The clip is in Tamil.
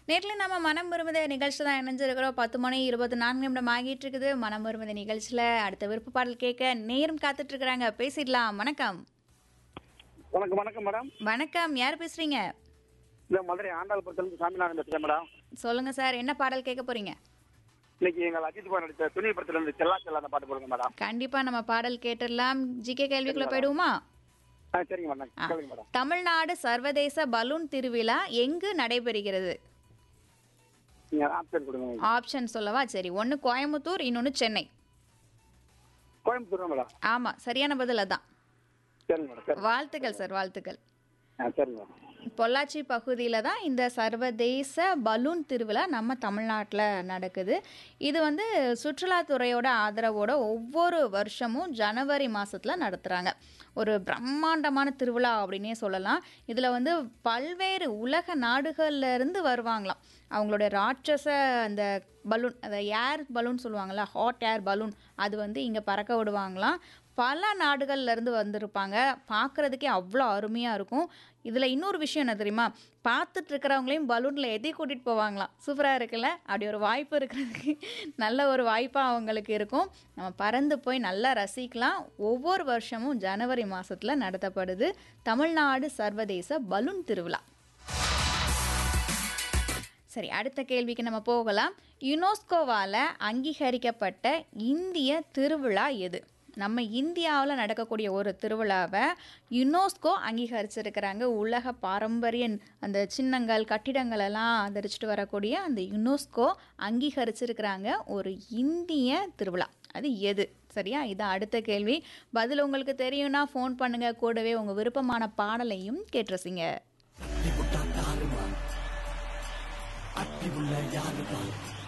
நேரில் நம்ம மனம் விரும்புத நிகழ்ச்சி தான் இணைஞ்சிருக்கிறோம் பத்து மணி இருபத்தி நான்கு நிமிடம் ஆகிட்டு இருக்குது மனம் விரும்புத நிகழ்ச்சியில் அடுத்த விருப்ப பாடல் கேட்க நேரம் காத்துட்டு இருக்கிறாங்க பேசிடலாம் வணக்கம் வணக்கம் வணக்கம் மேடம் வணக்கம் யார் பேசுறீங்க இந்த மதுரை ஆண்டாள்புரத்துலேருந்து சாமிநாதன் பேசுகிறேன் மேடம் சொல்லுங்க சார் என்ன பாடல் கேட்க போறீங்க இன்னைக்கு எங்கள் அஜித் குமார் நடித்த துணி படத்துல இருந்து செல்லா செல்லா அந்த பாட்டு போடுங்க மேடம் கண்டிப்பா நம்ம பாடல் கேட்டுடலாம் ஜிகே கேள்விக்குள்ள போயிடுவோமா ஆ சரிங்க மேடம் ஆ. கேளுங்க மேடம் தமிழ்நாடு சர்வதேச பலூன் திருவிழா எங்கு நடைபெறுகிறது நீங்கள் ஆப்ஷன் கொடுங்க ஆப்ஷன் சொல்லவா சரி ஒன்று கோயம்புத்தூர் இன்னொன்று சென்னை கோயம்புத்தூர் மேடம் ஆமாம் சரியான பதில் அதான் சரிங்க மேடம் சரி வாழ்த்துக்கள் சார் வாழ்த்துக்கள் ஆ சரிங்க மேடம் பொள்ளாச்சி பகுதியில் தான் இந்த சர்வதேச பலூன் திருவிழா நம்ம தமிழ்நாட்டில் நடக்குது இது வந்து சுற்றுலாத்துறையோட ஆதரவோட ஒவ்வொரு வருஷமும் ஜனவரி மாதத்தில் நடத்துகிறாங்க ஒரு பிரம்மாண்டமான திருவிழா அப்படின்னே சொல்லலாம் இதில் வந்து பல்வேறு உலக நாடுகள்ல இருந்து வருவாங்களாம் அவங்களோட ராட்சச அந்த பலூன் அந்த ஏர் பலூன் சொல்லுவாங்கள்ல ஹாட் ஏர் பலூன் அது வந்து இங்கே பறக்க விடுவாங்களாம் பல நாடுகள்ல இருந்து வந்திருப்பாங்க பார்க்குறதுக்கே அவ்வளோ அருமையாக இருக்கும் இதில் இன்னொரு விஷயம் என்ன தெரியுமா பார்த்துட்டு இருக்கிறவங்களையும் பலூனில் எதி கூட்டிகிட்டு போவாங்களாம் சூப்பராக இருக்குல்ல அப்படி ஒரு வாய்ப்பு இருக்கிறதுக்கு நல்ல ஒரு வாய்ப்பாக அவங்களுக்கு இருக்கும் நம்ம பறந்து போய் நல்லா ரசிக்கலாம் ஒவ்வொரு வருஷமும் ஜனவரி மாதத்தில் நடத்தப்படுது தமிழ்நாடு சர்வதேச பலூன் திருவிழா சரி அடுத்த கேள்விக்கு நம்ம போகலாம் யுனெஸ்கோவால் அங்கீகரிக்கப்பட்ட இந்திய திருவிழா எது நம்ம இந்தியாவில் நடக்கக்கூடிய ஒரு திருவிழாவை யுனெஸ்கோ அங்கீகரிச்சிருக்கிறாங்க உலக பாரம்பரிய அந்த சின்னங்கள் கட்டிடங்கள் எல்லாம் ஆதரிச்சுட்டு வரக்கூடிய அந்த யுனெஸ்கோ அங்கீகரிச்சிருக்கிறாங்க ஒரு இந்திய திருவிழா அது எது சரியா இது அடுத்த கேள்வி பதில் உங்களுக்கு தெரியும்னா ஃபோன் பண்ணுங்க கூடவே உங்கள் விருப்பமான பாடலையும் கேட்டுருசிங்க அட்டி உள்ள யாருதான்